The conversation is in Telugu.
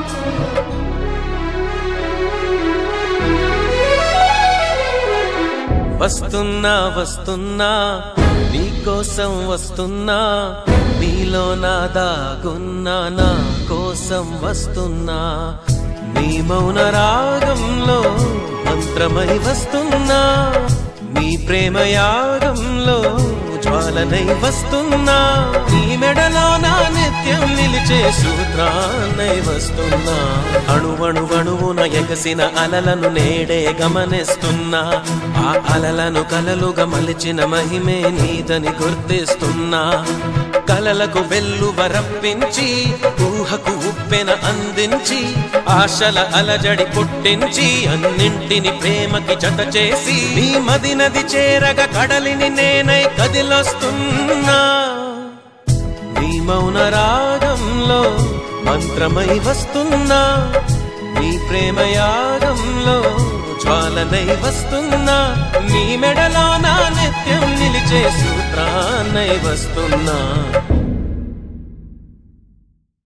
వస్తున్నా వస్తున్నా నీకోసం వస్తున్నా నీలో నా దాగున్నా నా కోసం వస్తున్నా నీ మౌన రాగంలో మంత్రమై వస్తున్నా నీ ప్రేమ యాగంలో జ్వాలనై వస్తున్నా నీ మెడలో నా నిత్యం నిలిచే సూత్రాన్నై వస్తున్నా అణువణువణువున ఎగసిన అలలను నేడే గమనిస్తున్నా ఆ అలలను కలలుగా మలిచిన మహిమే నీదని గుర్తిస్తున్నా కలలకు వెల్లు వరప్పించి ఊహకు ఉప్పెన అందించి ఆశల అలజడి పుట్టించి అన్నింటిని ప్రేమకి జత చేసి నీ మది నది చేరగ కడలిని నేనై కదిలొస్తున్నా నీ మౌన రాగంలో మంత్రమై వస్తున్నా నీ ప్రేమ యాగంలో జ్వాలనై వస్తున్నా నీ మెడలో నా నిత్యం నిలిచే సూత్రాన్నై వస్తున్నా